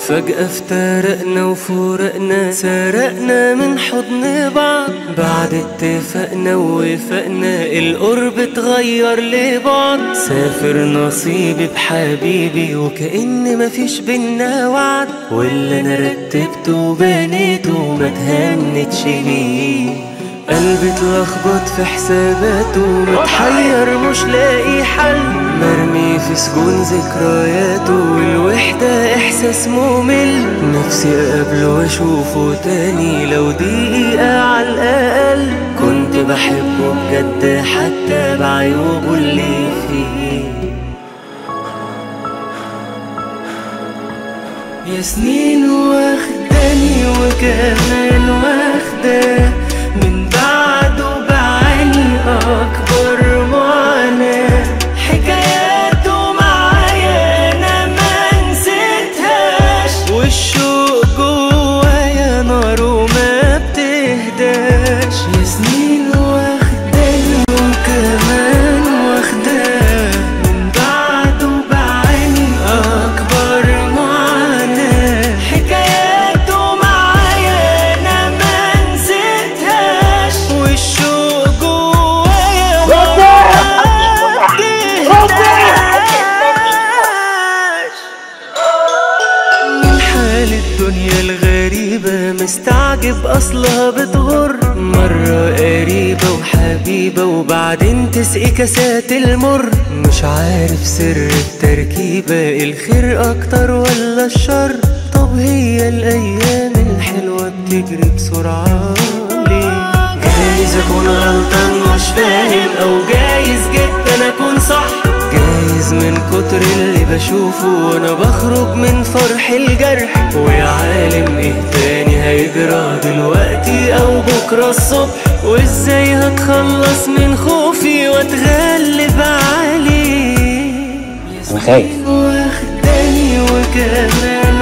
فجأة افترقنا وفرقنا سرقنا من حضن بعض بعد اتفقنا ووفقنا القرب اتغير لبعض سافر نصيبي بحبيبي وكأن مفيش بينا وعد واللي انا رتبته وبنيته ما تهنتش بيه قلبي اتلخبط في حساباته متحير مش لاقي حل مرمي في سجون ذكرياته والوحدة إحساس ممل نفسي أقابله وأشوفه تاني لو دقيقة على الأقل كنت بحبه بجد حتى بعيوبه اللي فيه يا سنين واخداني وكمان واخداه من بعده بعاني أكبر معاناة حكاياته معايا أنا ما نسيتهاش والشوق جوايا نار وما بتهداش يا سنين واخداني وكمان واخداه من بعده بعاني أكبر معاناة حكاياته معايا أنا ما نسيتهاش والشوق جوايا ما بتهداش من حال الدنيا الغريبة مستعجب أصلها بتغر مرة قريبة وحبيبة وبعدين تسقي كاسات المر مش عارف سر التركيبة الخير أكتر ولا الشر طب هي الأيام الحلوة بتجري بسرعة ليه جايز أكون غلطان مش فاهم أو جايز جدا أكون صح جايز من كتر اللي بشوفه وانا بخرج من فرح الجرح ويا عالم ايه تاني هيجرى دلوقتي او بكرة الصبح وازاي هتخلص من خوفي واتغلب عليه أنا خايف. واخداني وكمان